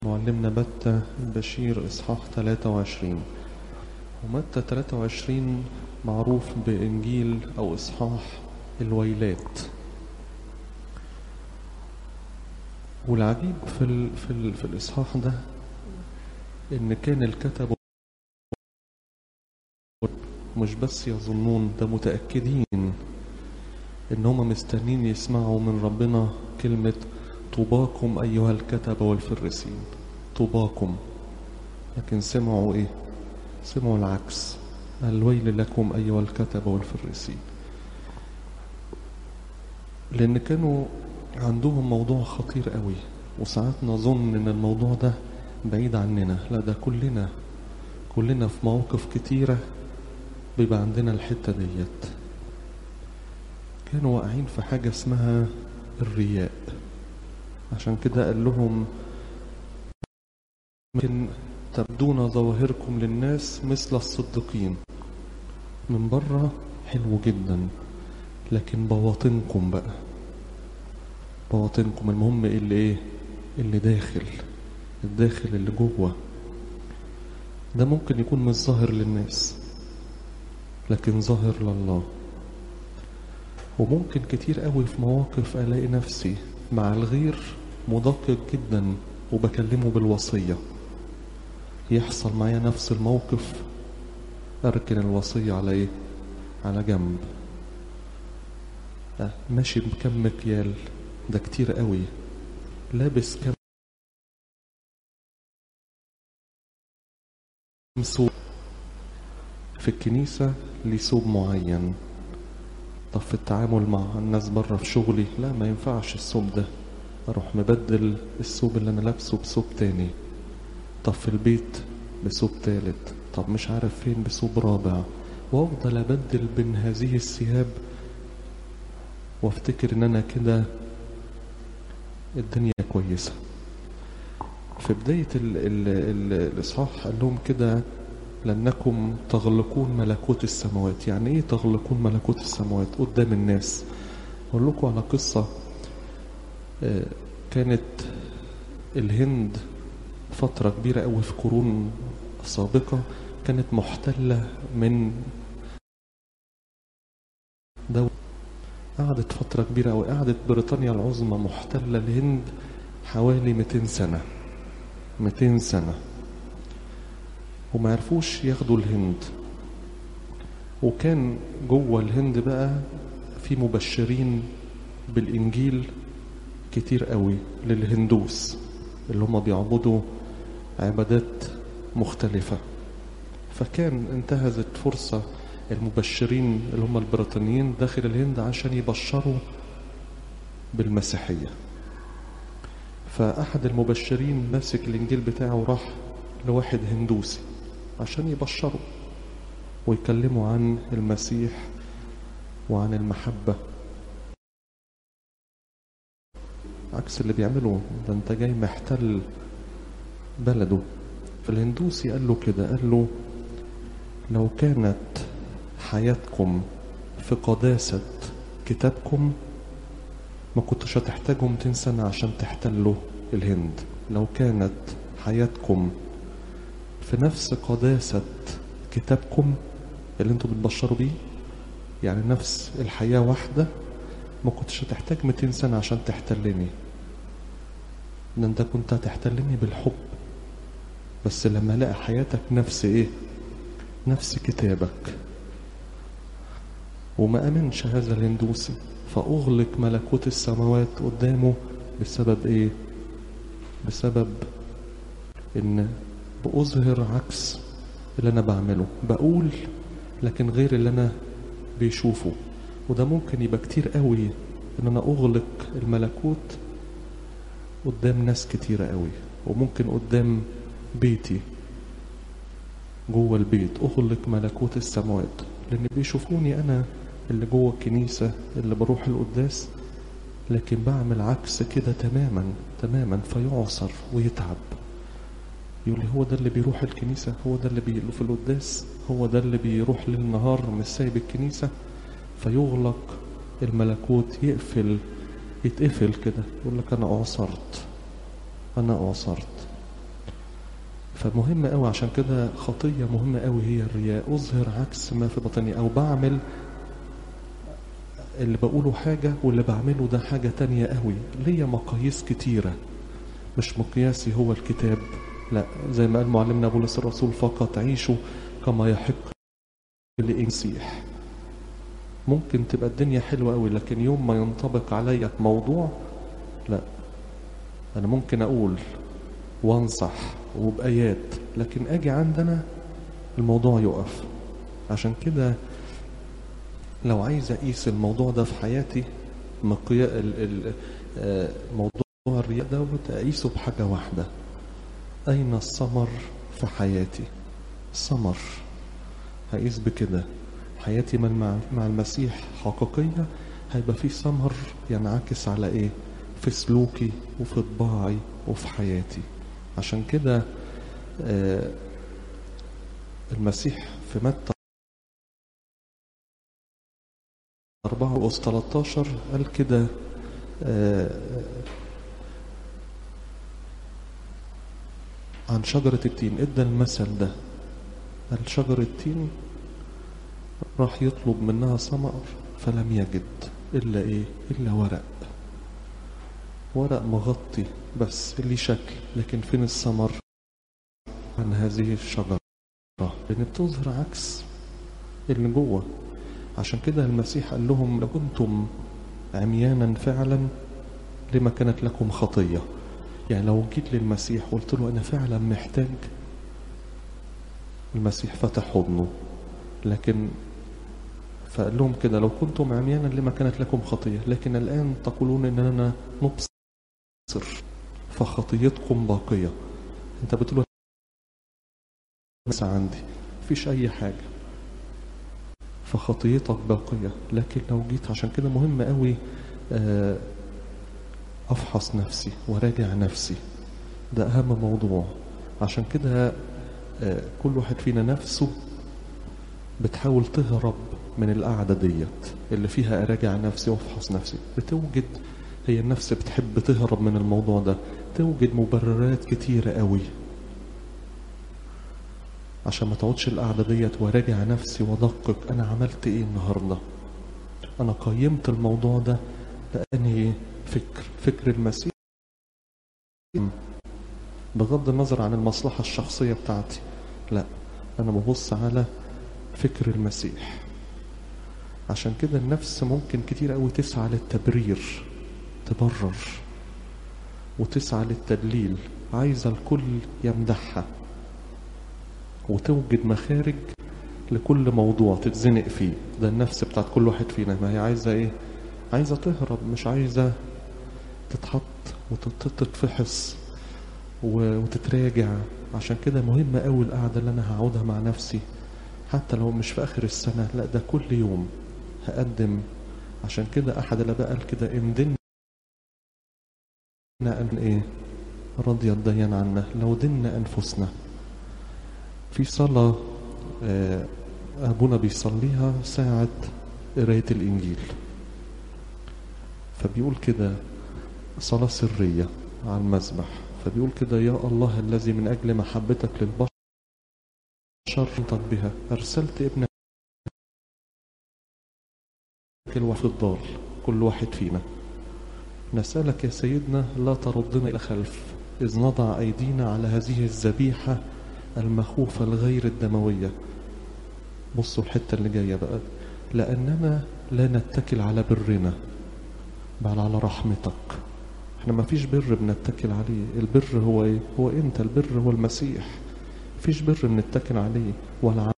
معلمنا متى بشير إصحاح 23 ومتى 23 معروف بإنجيل أو إصحاح الويلات والعجيب في ال في ال في الإصحاح ده إن كان الكتب مش بس يظنون ده متأكدين إن هم مستنين يسمعوا من ربنا كلمة طوباكم أيها الكتبة والفريسين طوباكم لكن سمعوا إيه سمعوا العكس الويل لكم أيها الكتبة والفريسين لأن كانوا عندهم موضوع خطير قوي وساعات نظن إن الموضوع ده بعيد عننا لا ده كلنا كلنا في مواقف كتيرة بيبقى عندنا الحتة ديت كانوا واقعين في حاجة اسمها الرياء عشان كده قال لهم ممكن تبدون ظواهركم للناس مثل الصديقين من بره حلو جدا لكن بواطنكم بقى بواطنكم المهم اللي ايه اللي داخل الداخل اللي جوه ده ممكن يكون مش ظاهر للناس لكن ظاهر لله وممكن كتير قوي في مواقف الاقي نفسي مع الغير مدقق جدا وبكلمه بالوصية يحصل معايا نفس الموقف اركن الوصية على ايه على جنب أه ماشي بكم مكيال ده كتير قوي لابس كم ثوب في الكنيسة ليه ثوب معين طب في التعامل مع الناس بره في شغلي لا ما ينفعش الثوب ده اروح مبدل الثوب اللي انا لابسه بثوب تاني طب في البيت بثوب تالت طب مش عارف فين بثوب رابع وافضل ابدل بين هذه الثياب وافتكر ان انا كده الدنيا كويسة في بداية ال ال ال الإصحاح قال لهم كده لأنكم تغلقون ملكوت السماوات يعني إيه تغلقون ملكوت السماوات قدام الناس أقول لكم على قصة كانت الهند فترة كبيرة قوي في قرون سابقة كانت محتلة من دولة قعدت فترة كبيرة قوي قعدت بريطانيا العظمى محتلة الهند حوالي 200 سنة 200 سنة وما عرفوش ياخدوا الهند وكان جوه الهند بقى في مبشرين بالإنجيل كتير قوي للهندوس اللي هم بيعبدوا عبادات مختلفة فكان انتهزت فرصة المبشرين اللي هم البريطانيين داخل الهند عشان يبشروا بالمسيحية فأحد المبشرين ماسك الإنجيل بتاعه وراح لواحد هندوسي عشان يبشروا ويكلموا عن المسيح وعن المحبة عكس اللي بيعمله ده انت جاي محتل بلده فالهندوسي قال له كده قال له لو كانت حياتكم في قداسة كتابكم ما كنتش هتحتاجوا 200 سنة عشان تحتلوا الهند لو كانت حياتكم في نفس قداسة كتابكم اللي انتوا بتبشروا بيه يعني نفس الحياة واحدة ما كنتش هتحتاج 200 سنة عشان تحتلني ده انت كنت هتحتلني بالحب بس لما الاقي حياتك نفس ايه نفس كتابك وما امنش هذا الهندوسي فاغلق ملكوت السماوات قدامه بسبب ايه بسبب ان بأظهر عكس اللي انا بعمله بقول لكن غير اللي انا بيشوفه وده ممكن يبقى كتير قوي ان انا اغلق الملكوت قدام ناس كتيرة قوي وممكن قدام بيتي جوه البيت اغلق ملكوت السماوات لان بيشوفوني انا اللي جوه الكنيسة اللي بروح القداس لكن بعمل عكس كده تماما تماما فيعصر ويتعب يقول لي هو ده اللي بيروح الكنيسة هو ده اللي بي في القداس هو ده اللي بيروح للنهار مش سايب الكنيسة فيغلق الملكوت يقفل يتقفل كده يقول لك انا اعصرت انا اعصرت فمهم قوي عشان كده خطية مهمة قوي هي الرياء أظهر عكس ما في بطني أو بعمل اللي بقوله حاجة واللي بعمله ده حاجة تانية قوي ليا مقاييس كتيرة مش مقياسي هو الكتاب لا زي ما قال معلمنا بولس الرسول فقط عيشوا كما يحق لإنسيح ممكن تبقى الدنيا حلوة قوي لكن يوم ما ينطبق عليا موضوع لا أنا ممكن أقول وانصح وبآيات لكن أجي عندنا الموضوع يقف عشان كده لو عايز أقيس الموضوع ده في حياتي مقيا ال... ال... آه، موضوع الرياء ده أقيسه بحاجة واحدة أين الثمر في حياتي ثمر هقيس بكده حياتي مع مع المسيح حقيقية هيبقى في ثمر ينعكس على ايه في سلوكي وفي طباعي وفي حياتي عشان كده آه المسيح في متى 4 وأس 13 قال كده آه عن شجرة التين ادى المثل ده قال شجرة التين راح يطلب منها ثمر فلم يجد إلا إيه إلا ورق ورق مغطي بس ليه شكل لكن فين الثمر عن هذه الشجرة لأن بتظهر عكس اللي جوه عشان كده المسيح قال لهم لو كنتم عميانا فعلا لما كانت لكم خطية يعني لو جيت للمسيح وقلت له أنا فعلا محتاج المسيح فتح حضنه لكن فقال لهم كده لو كنتم عميانا لما كانت لكم خطية لكن الآن تقولون إننا نبصر فخطيتكم باقية أنت بتقول بس عندي مفيش أي حاجة فخطيتك باقية لكن لو جيت عشان كده مهم قوي أفحص نفسي وراجع نفسي ده أهم موضوع عشان كده كل واحد فينا نفسه بتحاول تهرب من القعدة ديت اللي فيها أراجع نفسي وأفحص نفسي بتوجد هي النفس بتحب تهرب من الموضوع ده توجد مبررات كتيرة قوي عشان ما تقعدش القعدة ديت وراجع نفسي ودقق أنا عملت إيه النهاردة أنا قيمت الموضوع ده لأني فكر فكر المسيح بغض النظر عن المصلحة الشخصية بتاعتي لا أنا ببص على فكر المسيح عشان كده النفس ممكن كتير قوي تسعى للتبرير تبرر وتسعى للتدليل عايزة الكل يمدحها وتوجد مخارج لكل موضوع تتزنق فيه ده النفس بتاعت كل واحد فينا ما هي عايزة ايه عايزة تهرب مش عايزة تتحط وتتفحص وتتراجع عشان كده مهمة قوي القعدة اللي انا هقعدها مع نفسي حتى لو مش في اخر السنة لا ده كل يوم هقدم عشان كده احد الاباء قال كده ان دنا ان ايه رضي الديان عنا لو دنا انفسنا في صلاة ابونا بيصليها ساعة قراية الانجيل فبيقول كده صلاة سرية على المذبح فبيقول كده يا الله الذي من اجل محبتك للبشر شرطك بها أرسلت ابنك الوحيد الضال كل واحد فينا نسألك يا سيدنا لا تردنا إلى خلف إذ نضع أيدينا على هذه الذبيحة المخوفة الغير الدموية بصوا الحتة اللي جاية بقى لأننا لا نتكل على برنا بل على رحمتك احنا ما فيش بر بنتكل عليه البر هو ايه هو انت البر هو المسيح فيش بر بنتكل عليه ولا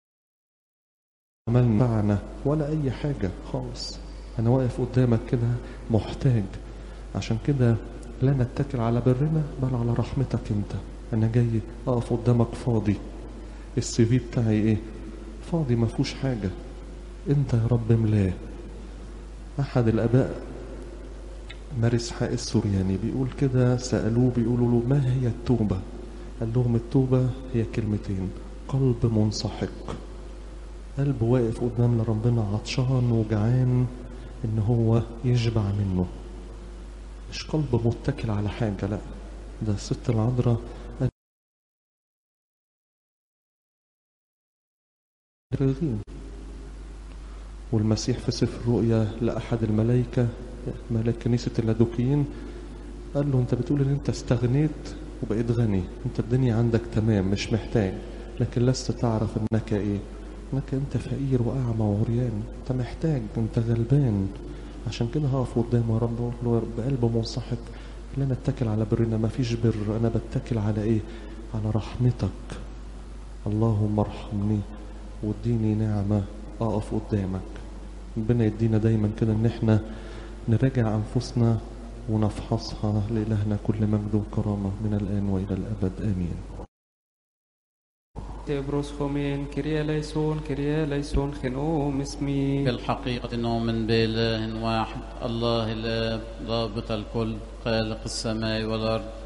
عمل معنا ولا اي حاجة خالص انا واقف قدامك كده محتاج عشان كده لا نتكل على برنا بل على رحمتك انت انا جاي اقف قدامك فاضي السي في بتاعي ايه فاضي ما فيهوش حاجة انت يا رب ملاه احد الاباء مارس حق السورياني بيقول كده سألوه بيقولوا له ما هي التوبة قال لهم التوبة هي كلمتين قلب منسحق قلب واقف قدام ربنا عطشان وجعان ان هو يشبع منه مش قلب متكل على حاجة لا ده الست العذراء فارغين والمسيح في سفر الرؤيا لأحد الملائكة ملاك كنيسة اللادوكيين قال له انت بتقول ان انت استغنيت وبقيت غني انت الدنيا عندك تمام مش محتاج لكن لست تعرف انك ايه انك انت فقير واعمى وعريان انت محتاج انت غلبان عشان كده هقف قدامه يا رب واقول له يا رب بقلب منصحك لا نتكل على برنا ما فيش بر انا بتكل على ايه على رحمتك اللهم ارحمني واديني نعمة اقف قدامك ربنا يدينا دايما كده ان احنا نراجع انفسنا ونفحصها لإلهنا كل مجد وكرامة من الآن وإلى الأبد آمين تبروس خومين كريا ليسون كريا ليسون خنوم اسمي بالحقيقة نؤمن بإله واحد الله الآب ضابط الكل خالق السماء والأرض